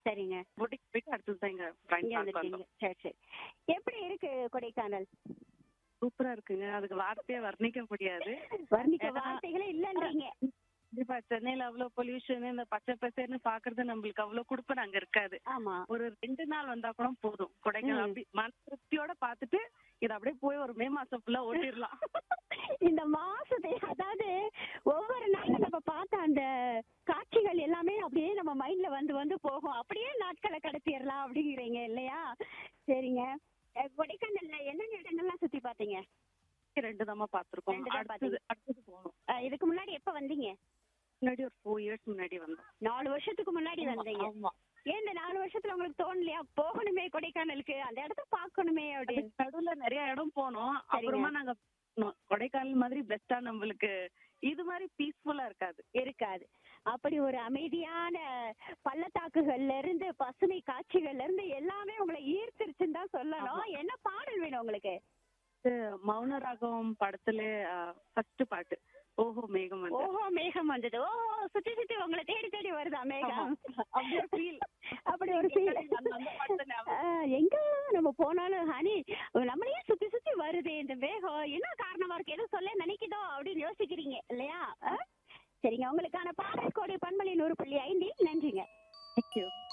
சரிங்க ஊட்டிக்கு போயிட்டு அடுத்தது தான் எங்க இங்க ஃப்ரெண்ட்ஸ் வந்துருக்கீங்க வந்தோம் சரி சரி எப்படி இருக்கு கொடைக்கானல் சூப்பரா இருக்குங்க அதுக்கு வார்த்தையே வர்ணிக்க முடியாது வர்ணிக்க ஏன்னா- வார்த்தைகளே இல்லன்றீங்க கண்டிப்பா சென்னையில அவ்வளவு பொல்யூஷன் இந்த பச்சை பசேர்னு பாக்குறது நம்மளுக்கு அவ்வளவு குடுப்பன அங்க இருக்காது ஆமா ஒரு ரெண்டு நாள் வந்தா கூட போதும் கொடைக்கானல் ம். அப்படி மன திருப்தியோட பாத்துட்டு இது அப்படியே போய் ஒரு மே மாசம் ஃபுல்லா ஓட்டிடலாம் இந்த மாசத்தை அதாவது ஒவ்வொரு நாளும் நம்ம பார்த்த அந்த காட்சிகள் எல்லாமே அப்படியே நம்ம மைண்ட்ல வந்து வந்து போகும் அப்படியே நாட்களை கடத்திடலாம் அப்படிங்கிறீங்க இல்லையா சரிங்க அஹ் கொடைக்கானல்ல என்னென்ன இடங்கள்லாம் சுத்தி பார்த்தீங்க ரெண்டு தாமா பாத்திருக்கோம் ரெண்டு தான் அடுத்தது அடுத்தது போகணும் அஹ் இதுக்கு முன்னாடி எப்ப வந்தீங்க முன்னாடி ஒரு ஃபோர் இயர்ஸ் முன்னாடி வந்தோம் நாலு வருஷத்துக்கு முன்னாடி வந்தீங்க ஆமா ஏன் இந்த நாலு வருஷத்துல உங்களுக்கு தோணலையா போகணுமே கொடைக்கானலுக்கு அந்த இடத்த பார்க்கணுமே அப்படின்னு அதுக்கு நடுவுல நிறைய இடம் போனோம் அப்புறமா நாங்க போனோம். கொடைக்கானல் மாதிரி பெஸ்டா நம்மளுக்கு இது மாதிரி பீஸ்ஃபுல்லா இருக்காது இருக்காது அப்படி ஒரு அமைதியான பள்ளத்தாக்குகள்ல இருந்து பசுமை காட்சிகள்ல இருந்து எல்லாமே உங்களை ஈர்த்திருச்சுன்னு தான் சொல்லணும் என்ன பாடல் வேணும் உங்களுக்கு இது மௌன ராகம் படத்துல ஃபர்ஸ்ட் பாட்டு ஓஹோ மேகம் வந்து ஓஹோ மேகம் வந்தது ஓஹோ சுத்தி சுத்தி உங்களை தேடி தேடி வருதா மேகம் அப்படி ஒரு feel. அப்படி ஒரு ஃபீல் அந்த- அந்த பாட்டு ஞாபகம். எங்க நம்ம போனாலும் ஹனி நம்மளையே சுத்தி சுத்தி வருது இந்த மேகம் என்ன காரணமா இருக்கு எதுவும் சொல்ல நினைக்குதோ அப்படின்னு யோசிக்கிறீங்க இல்லையா ஆ? சரிங்க உங்களுக்கான பாடல் கோடை பண்பலை நூறு புள்ளி ஐந்து நன்றிங்க Thank you.